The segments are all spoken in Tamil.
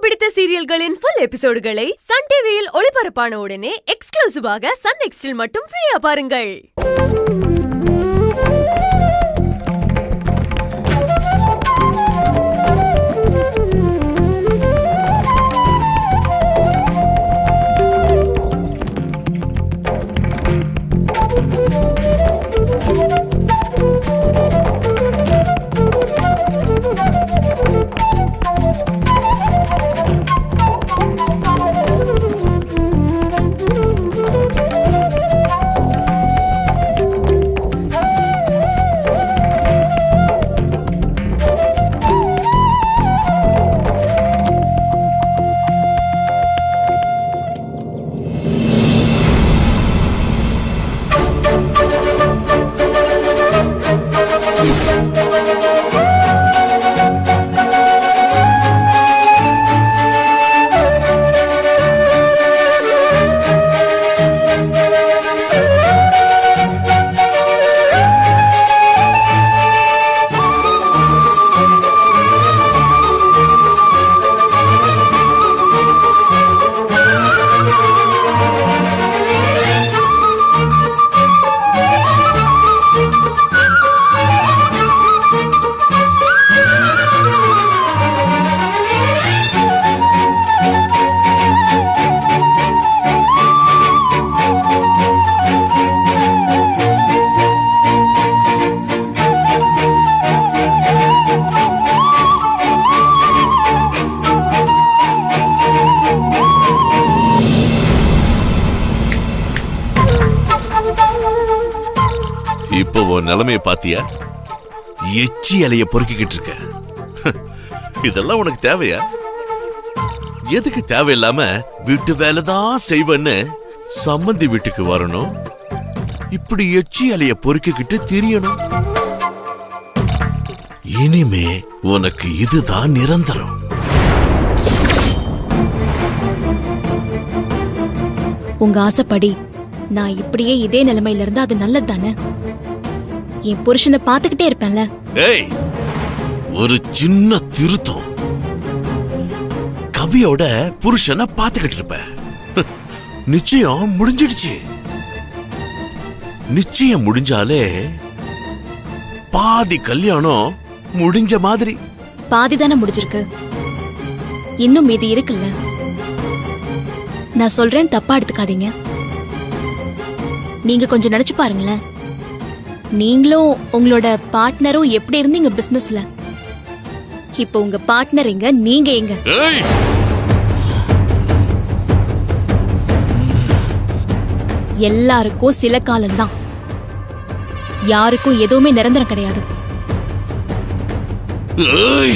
பிடித்த சீரியல்களின் ஃபுல் எபிசோடுகளை சன் டிவியில் ஒளிபரப்பான உடனே எக்ஸ்க்ளூசிவாக சன் நெக்ஸ்டில் மட்டும் ஃப்ரீயா பாருங்கள் இப்போ உன் நிலைமைய பாத்தியா எச்சி இலைய பொறுக்கிக்கிட்டு இருக்க இதெல்லாம் உனக்கு தேவையா எதுக்கு தேவையில்லாம வீட்டு வேலை தான் செய்வேன்னு சம்மந்தி வீட்டுக்கு வரணும் இப்படி எச்சி இலைய பொறுக்கிக்கிட்டு திரியணும் இனிமே உனக்கு இதுதான் நிரந்தரம் உங்க ஆசைப்படி நான் இப்படியே இதே நிலைமையில இருந்தா அது நல்லது தானே என் புருஷனை பாத்துக்கிட்டே இருப்பேன்ல ஏய் ஒரு சின்ன திருத்தம் கவியோட புருஷனை பாத்துக்கிட்டு இருப்ப நிச்சயம் முடிஞ்சிடுச்சு நிச்சயம் முடிஞ்சாலே பாதி கல்யாணம் முடிஞ்ச மாதிரி பாதி தானே முடிஞ்சிருக்கு இன்னும் மீதி இருக்குல்ல நான் சொல்றேன் தப்பா எடுத்துக்காதீங்க நீங்க கொஞ்சம் நினைச்சு பாருங்களேன் நீங்களும் உங்களோட பார்ட்னரும் எப்படி இருந்தீங்க பிசினஸ்ல இப்போ உங்க பார்ட்னர் எங்க நீங்க எங்க ஏய் எல்லாருக்கும் சில காலம்தான் யாருக்கும் எதுவுமே நிரந்தரம் கிடையாது ஏய்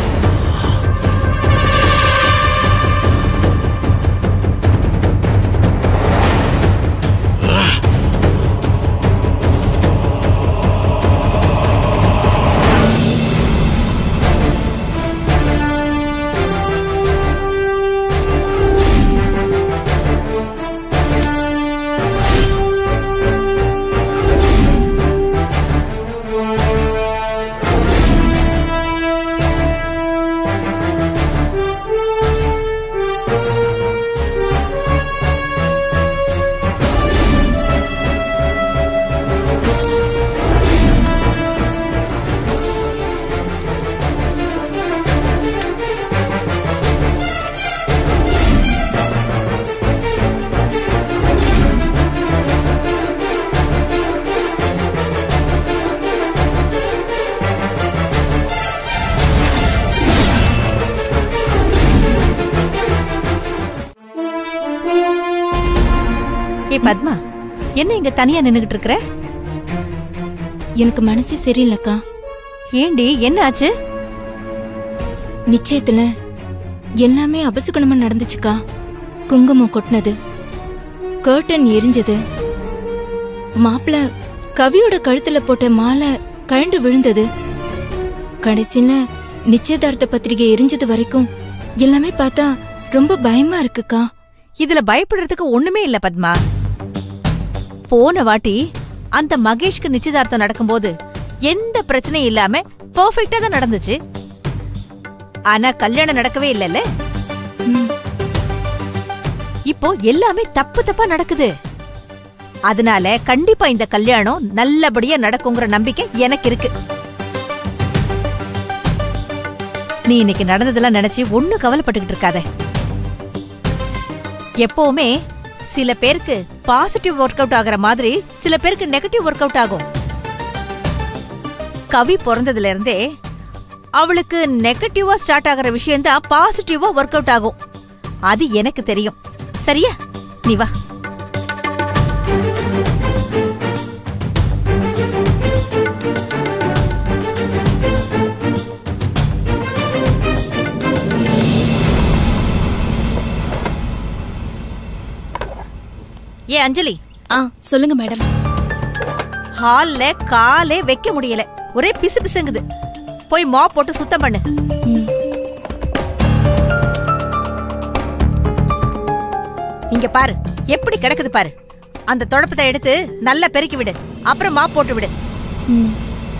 ஏ பத்மா என்ன இங்க தனியா நின்னுகிட்டு இருக்கற எனக்கு மனசே சரியில்லக்கா ஏண்டி என்ன ஆச்சு நிச்சயத்துல எல்லாமே அபசகுணமா நடந்துச்சுக்கா குங்குமம் கொட்டினது கர்டன் எரிஞ்சது மாப்பிள கவியோட கழுத்துல போட்ட மாலை கழண்டு விழுந்தது கடைசியில நிச்சயதார்த்த பத்திரிகை எரிஞ்சது வரைக்கும் எல்லாமே பார்த்தா ரொம்ப பயமா இருக்குக்கா இதுல பயப்படுறதுக்கு ஒண்ணுமே இல்ல பத்மா போன வாட்டி அந்த மகேஷ்க்கு நிச்சயதார்த்தம் நடக்கும்போது எந்த பிரச்சனையும் இல்லாம பெர்ஃபெக்ட்டா தான் நடந்துச்சு ஆனா கல்யாணம் நடக்கவே இல்லைல்ல ம். இப்போ எல்லாமே தப்பு தப்பா நடக்குது அதனால கண்டிப்பா இந்த கல்யாணம் நல்லபடியா நடக்குங்கிற நம்பிக்கை எனக்கு இருக்கு நீ இன்னைக்கு நடந்ததெல்லாம் நினைச்சு ஒண்ணும் கவலைப்பட்டுக்கிட்டு இருக்காத எப்பவுமே சில பேருக்கு பாசிட்டிவ் ஒர்க் அவுட் ஆகுற மாதிரி சில பேருக்கு நெகட்டிவ் ஒர்க் அவுட் ஆகும் கவி பிறந்ததுல இருந்தே அவளுக்கு நெகட்டிவா ஸ்டார்ட் ஆகுற விஷயம் தான் பாசிட்டிவா ஒர்க் அவுட் ஆகும் அது எனக்கு தெரியும் சரியா நீ வா ஏ அஞ்சலி ஆ சொல்லுங்க மேடம் ஹால்ல காலே வைக்க முடியல ஒரே பிசு பிசுங்குது போய் மாப் போட்டு சுத்தம் பண்ணு ம். இங்க பாரு எப்படி கிடக்குது பாரு அந்த தொடப்பத்தை எடுத்து நல்லா பெருக்கி விடு அப்புறம் மாப் போட்டு விடு ம்.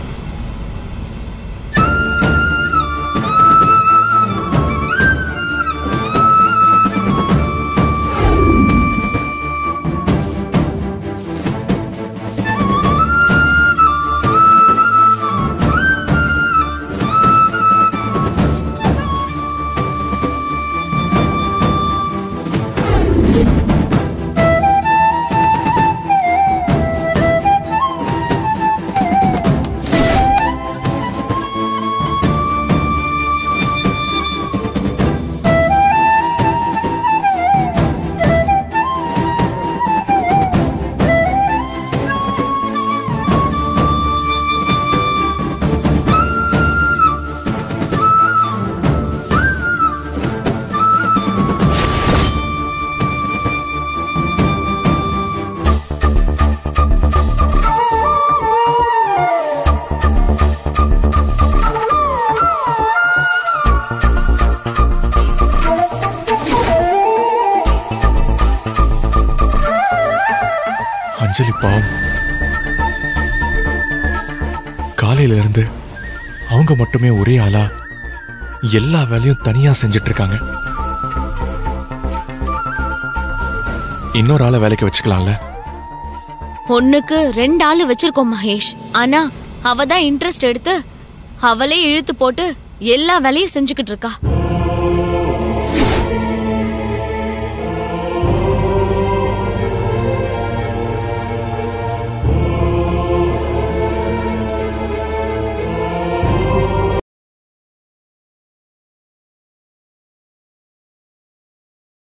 அஞ்சலி பாவம் காலையில இருந்து அவங்க மட்டுமே ஒரே ஆளா எல்லா வேலையும் தனியா செஞ்சுட்டு இருக்காங்க இன்னொரு ஆளை வேலைக்கு வச்சுக்கலாம்ல பொண்ணுக்கு ரெண்டு ஆளு வச்சிருக்கோம் மகேஷ் ஆனா அவ தான் இன்ட்ரெஸ்ட் எடுத்து அவளே இழுத்து போட்டு எல்லா வேலையும் செஞ்சுக்கிட்டு இருக்கா